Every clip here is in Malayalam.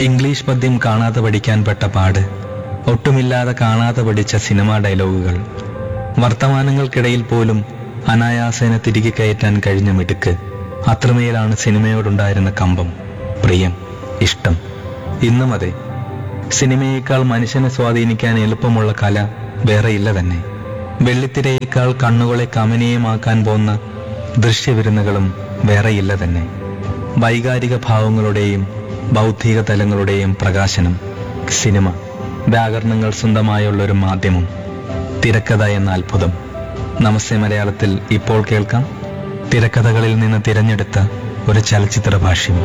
ഇംഗ്ലീഷ് പദ്യം കാണാതെ പഠിക്കാൻ പെട്ട പാട് ഒട്ടുമില്ലാതെ കാണാതെ പഠിച്ച സിനിമാ ഡയലോഗുകൾ വർത്തമാനങ്ങൾക്കിടയിൽ പോലും അനായാസേന തിരികെ കയറ്റാൻ കഴിഞ്ഞ മിടുക്ക് അത്രമേലാണ് സിനിമയോടുണ്ടായിരുന്ന കമ്പം പ്രിയം ഇഷ്ടം ഇന്നും അതെ സിനിമയേക്കാൾ മനുഷ്യനെ സ്വാധീനിക്കാൻ എളുപ്പമുള്ള കല വേറെയില്ല തന്നെ വെള്ളിത്തിരയേക്കാൾ കണ്ണുകളെ കമനീയമാക്കാൻ പോന്ന ദൃശ്യവിരുന്നുകളും വേറെയില്ല തന്നെ വൈകാരിക ഭാവങ്ങളുടെയും ബൗദ്ധിക തലങ്ങളുടെയും പ്രകാശനം സിനിമ വ്യാകരണങ്ങൾ സ്വന്തമായുള്ള ഒരു മാധ്യമം തിരക്കഥ എന്ന അത്ഭുതം നമസ്തേ മലയാളത്തിൽ ഇപ്പോൾ കേൾക്കാം തിരക്കഥകളിൽ നിന്ന് തിരഞ്ഞെടുത്ത ഒരു ചലച്ചിത്ര ഭാഷ്യം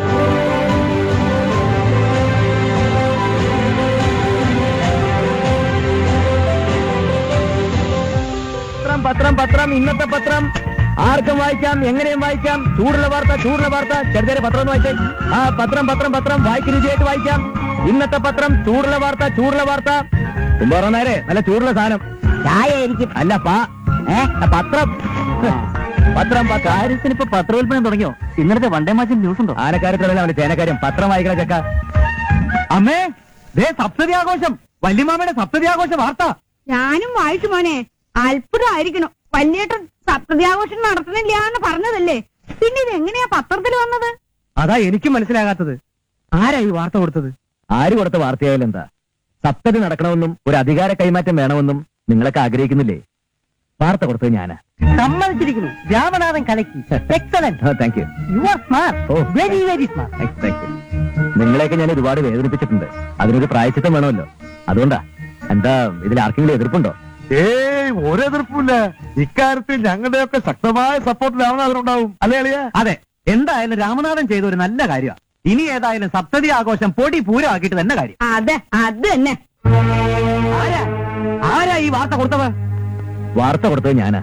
പത്രം പത്രം പത്രം ഇന്നത്തെ പത്രം ആർക്കും വായിക്കാം എങ്ങനെയും വായിക്കാം ചൂടുള്ള വാർത്ത ചൂടുള്ള വാർത്ത ചെറുതേരെ പത്രം ഒന്ന് വായിച്ചേ ആ പത്രം പത്രം പത്രം വായിക്ക് രുചിയായിട്ട് വായിക്കാം ഇന്നത്തെ പത്രം ചൂടുള്ള വാർത്ത ചൂടുള്ള വാർത്ത കുമ്പാറ നേരെ നല്ല ചൂടുള്ള സാധനം ചായ ആയിരിക്കും അല്ല പാ ഏ പത്രം പത്രം കാര്യത്തിന് ഇപ്പൊ പത്രോൽപ്പനം തുടങ്ങിയോ ഇന്നലത്തെ വണ്ടേ മാച്ചിൽ ന്യൂസ് ഉണ്ടോ ആനക്കാര്യത്തിലല്ല അവന്റെ ചേനക്കാര്യം പത്രം വായിക്കണ ചക്ക അമ്മേ ദേ സപ്തതി ആഘോഷം വല്യമാമയുടെ സപ്തതി ആഘോഷ വാർത്ത ഞാനും വായിച്ചു മോനെ അത്ഭുതമായിരിക്കണം വല്യേട്ടൻ സപ്തത്യാഘോഷം നടത്തണില്ല എന്ന് പറഞ്ഞതല്ലേ പിന്നെ ഇത് എങ്ങനെയാ പത്രത്തിൽ വന്നത് അതാ എനിക്കും മനസ്സിലാകാത്തത് ആരാ ഈ വാർത്ത കൊടുത്തത് ആര് കൊടുത്ത വാർത്തയായാലും എന്താ സപ്തതി നടക്കണമെന്നും ഒരു അധികാര കൈമാറ്റം വേണമെന്നും നിങ്ങളൊക്കെ ആഗ്രഹിക്കുന്നില്ലേ വാർത്ത കൊടുത്തത് ഞാനാ സമ്മതിച്ചിരിക്കുന്നു രാമനാഥൻ കലക്കി excellent thank you you are smart oh very very smart thank you നിങ്ങളെയൊക്കെ ഞാൻ ഒരുപാട് വേദനിപ്പിച്ചിട്ടുണ്ട് അതിനൊരു പ്രായച്ചിത്തം വേണമല്ലോ അതുകൊണ്ടാ എന്താ ഇതിൽ ആർക്കെങ്കിലും എതിർപ്പുണ്ടോ ഏയ് ഒരു എതിർപ്പില്ല ഇക്കാര്യത്തിൽ ഞങ്ങളുടെയൊക്കെ ശക്തമായ സപ്പോർട്ട് രാമനാഥനുണ്ടാവും അല്ലേ അളിയ അതെ എന്തായാലും രാമനാഥൻ ചെയ്ത ഒരു നല്ല കാര്യമാണ് ഇനി ഏതായാലും സപ്തതി ആഘോഷം പൊടി പൂരമാക്കിയിട്ട് തന്നെ കാര്യം അതെ അത് തന്നെ ആരാ ആരാ ഈ വാർത്ത കൊടുത്തത് വാർത്ത കൊടുത്തത് ഞാനാ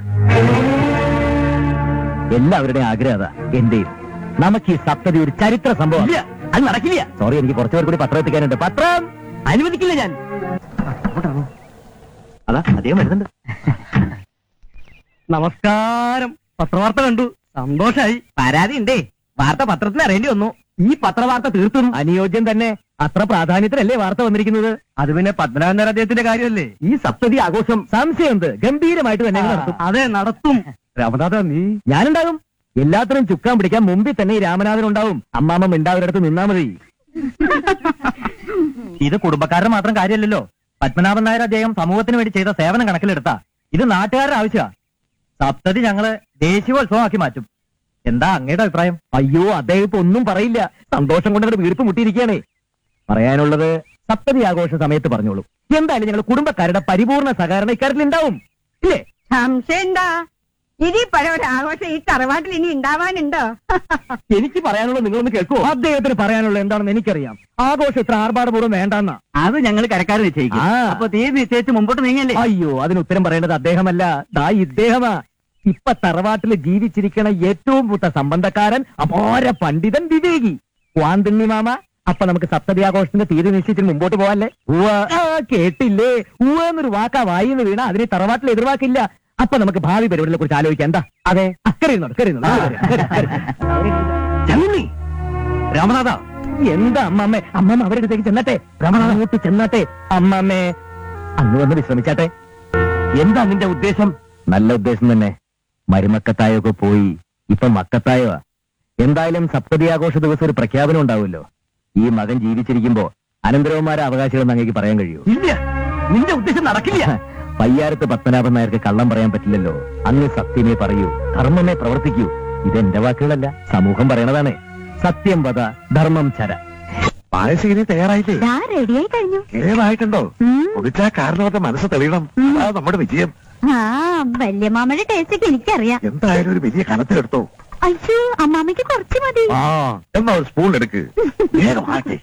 എല്ലാവരുടെയും ആഗ്രഹം അതാ എന്റെയും നമുക്ക് ഈ സപ്തതി ഒരു ചരിത്ര സംഭവം അത് നടക്കില്ല സോറി എനിക്ക് കുറച്ചു പേർ കൂടി പത്രം എത്തിക്കാനുണ്ട് പത്രം അനുവദിക്കില്ല ഞാൻ അതാ അദ്ദേഹം വരുന്നുണ്ട് നമസ്കാരം പത്രവാർത്ത കണ്ടു സന്തോഷായി പരാതി ഉണ്ടേ വാർത്ത പത്രത്തിൽ അറിയേണ്ടി വന്നു ഈ പത്രവാർത്ത തീർത്തും അനുയോജ്യം തന്നെ അത്ര പ്രാധാന്യത്തിലല്ലേ വാർത്ത വന്നിരിക്കുന്നത് അത് പിന്നെ പത്മനാഭൻ നായർ അദ്ദേഹത്തിന്റെ കാര്യമല്ലേ ഈ സപ്തതി ആഘോഷം സംശയം എന്ത് ഗംഭീരമായിട്ട് തന്നെ അങ്ങ് നടത്തും അതെ നടത്തും രാമനാഥ നീ ഞാനുണ്ടാകും എല്ലാത്തിനും ചുക്കാൻ പിടിക്കാൻ മുമ്പിൽ തന്നെ ഈ രാമനാഥൻ ഉണ്ടാവും അമ്മാമ്മ മിണ്ടാവരടുത്ത് നിന്നാ മതി ഇത് കുടുംബക്കാരുടെ മാത്രം കാര്യമല്ലല്ലോ പത്മനാഭൻ നായർ അദ്ദേഹം സമൂഹത്തിന് വേണ്ടി ചെയ്ത സേവനം കണക്കിലെടുത്താ ഇത് നാട്ടുകാരുടെ ആവശ്യമാ സപ്തതി ഞങ്ങള് ദേശീയോത്സവമാക്കി മാറ്റും എന്താ അങ്ങയുടെ അഭിപ്രായം അയ്യോ അദ്ദേഹം ഇപ്പൊ ഒന്നും പറയില്ല സന്തോഷം കൊണ്ട് അങ്ങോട്ട് വീർപ്പ് മുട്ടിയിരിക്കുകയാണേ പറയാനുള്ളത് സപ്തതി ആഘോഷ സമയത്ത് പറഞ്ഞോളൂ എന്തായാലും ഞങ്ങൾ കുടുംബക്കാരുടെ പരിപൂർണ സഹകരണം ഇക്കാര്യത്തിൽ ഉണ്ടാവും ഇല്ലേ സംശയം എന്താ ഇനി പഴയ ഒരു ആഘോഷം ഈ തറവാട്ടിൽ ഇനി ഉണ്ടാവാനുണ്ടോ എനിക്ക് പറയാനുള്ളത് നിങ്ങളൊന്ന് കേൾക്കുമോ അദ്ദേഹത്തിന് പറയാനുള്ളത് എന്താണെന്ന് എനിക്കറിയാം ആഘോഷം ഇത്ര ആർഭാടപൂർവ്വം വേണ്ടെന്നാ അത് ഞങ്ങൾ കരക്കാർ നിശ്ചയിക്കും ആ. അപ്പൊ തീയതി നിശ്ചയിച്ച് മുമ്പോട്ട് നീങ്ങല്ലേ അയ്യോ അതിന് ഉത്തരം പറയേണ്ടത് അദ്ദേഹമല്ല ദാ ഇദ്ദേഹമാ ഇപ്പൊ തറവാട്ടിൽ ജീവിച്ചിരിക്കണ ഏറ്റവും പൂത്ത സംബന്ധക്കാരൻ അപാര പണ്ഡിതൻ വിവേകി വാന്തിണ്ണി മാമ അപ്പൊ നമുക്ക് സപ്തതി ആഘോഷത്തിന്റെ തീയതി നിശ്ചയിച്ചിട്ട് മുമ്പോട്ട് പോവാല്ലേ ഉവ്വ. ആ, കേട്ടില്ലേ ഉവ എന്നൊരു വാക്കാ വായിന്ന് വീണ അതിന് തറവാട്ടിൽ എതിർവാക്കില്ല അപ്പൊ നമുക്ക് ഭാവി പരിപാടികളെ കുറിച്ച് ആലോചിക്കാം എന്താ അതെ അക്കരെ ഇരുന്നോട്ടെ, അക്കരെ ഇരുന്നോട്ടെ, അക്കരെ, അക്കരെ, അക്കരെ. ചങ്ങുണ്ണി, രാമനാഥ എന്താ അമ്മമ്മേ അമ്മമ്മ അവരുടെ അടുത്തേക്ക് ചെന്നട്ടെ രാമനാഥ അങ്ങോട്ട് ചെന്നാട്ടെ അമ്മമ്മേ അന്ന് വന്ന് വിശ്രമിച്ചാട്ടെ എന്താ നിന്റെ ഉദ്ദേശം നല്ല ഉദ്ദേശം തന്നെ മരുമക്കത്തായൊക്കെ പോയി ഇപ്പൊ മക്കത്തായോ എന്തായാലും സപ്തതി ആഘോഷ ദിവസം ഒരു പ്രഖ്യാപനം ഉണ്ടാവുമല്ലോ ഈ മകൻ ജീവിച്ചിരിക്കുമ്പോ അനന്തരവന്മാരെ അവകാശികളെന്ന് അങ്ങേക്ക് പറയാൻ കഴിയൂ ഇല്ല നിന്റെ ഉദ്ദേശം നടക്കില്ല പയ്യാരത്ത് പത്മനാഭൻ നായർക്ക് കള്ളം പറയാൻ പറ്റില്ലല്ലോ അങ്ങ് സത്യമേ പറയൂ ധർമ്മമേ പ്രവർത്തിക്കൂ ഇതെന്റെ വാക്കുകളല്ല സമൂഹം പറയണതാണ് സത്യം വധ ധർമ്മം ചര പായസം ഇനി തയ്യാറായില്ലേ ഞാൻ റെഡിയായി കഴിഞ്ഞു ഏതായിട്ടുണ്ടോ ഉം. കുടിച്ചാ കാരണവരുടെ മനസ്സ് തെളിയണം അതാ നമ്മുടെ വിജയം ആ വല്യമാമയുടെ ടേസ്റ്റ് ഒക്കെ എനിക്കറിയാം എന്തായാലും ഒരു വലിയ കനത്തിലെടുത്തോ അയ്യോ അമ്മാമ്മയ്ക്ക് കുറച്ച് മതി ആ എന്നാ ഒരു സ്പൂൺ എടുക്ക് വേഗം ആട്ടെ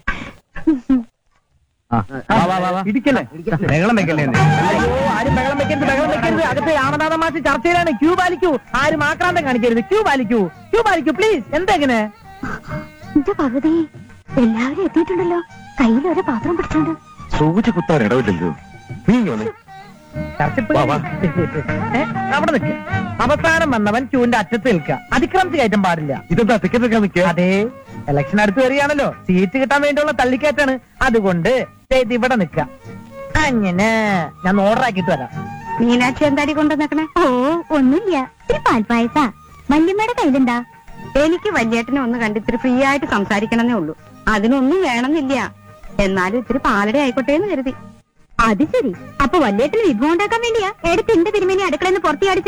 ഇടിക്കല്ലേ ബഹളം വെക്കല്ലേ അയ്യോ ആരും ബഹളം വെക്കരുത് ബഹളം വെക്കരുത് അകത്ത് രാമനാഥ മാഷ് ചർച്ചയിലാണ് ക്യൂ പാലിക്കൂ ആരും ആക്രാന്തം കാണിക്കരുത് ക്യൂ പാലിക്കൂ ക്യൂ പാലിക്കൂ പ്ലീസ് എന്തെങ്ങനെ എന്റെ പകുതി എല്ലാവരും എത്തിയിട്ടുണ്ടല്ലോ കയ്യിൽ ഒരു പാത്രം പിടിച്ചോണ്ട് സൂചി കുത്താൻ ഇടവില്ലല്ലോ നീ ഇങ്ങ് വന്നേ. വാ, വാ. ഏ, അവിടെ നിൽക്കുക അവസാനം വന്നവൻ ക്യൂവിന്റെ അറ്റത്ത് നിൽക്കുക അതിക്രമിച്ച് കയറ്റാൻ പാടില്ല ഇതെന്താ ടിക്കറ്റ് എടുക്കാൻ നിൽക്കുക അതെ ഇലക്ഷൻ അടുത്ത് വരികയാണല്ലോ സീറ്റ് കിട്ടാൻ വേണ്ടിയുള്ള തള്ളിക്കയറ്റാണ് അതുകൊണ്ട് ദേ ഇത് ഇവിടെ നിൽക്കാം അങ്ങനെ ഞാൻ ഓർഡർ ആക്കിയിട്ട് വരാം മീനാക്ഷി എന്താടി കൊണ്ടു നിക്കണേ ഓ ഒന്നുമില്ല ഒരു പാൽപ്പായസ വല്യമ്മയുടെ കയ്യിലുണ്ടാ എനിക്ക് വല്യേട്ടനെ ഒന്ന് കണ്ട് ഇത്തിരി ഫ്രീ ആയിട്ട് സംസാരിക്കണമെന്നേ ഉള്ളൂ അതിനൊന്നും വേണമെന്നില്ല എന്നാലും ഇത്തിരി പാലട ആയിക്കോട്ടെ എന്ന് കരുതി അത് ശരി അപ്പൊ വല്യേട്ടന് വിഭവം ഉണ്ടാക്കാൻ വേണ്ടിയാ എടുത്ത് എന്റെ തിരുമേനി അടുക്കളയിൽ നിന്ന് പുറത്തിയാടി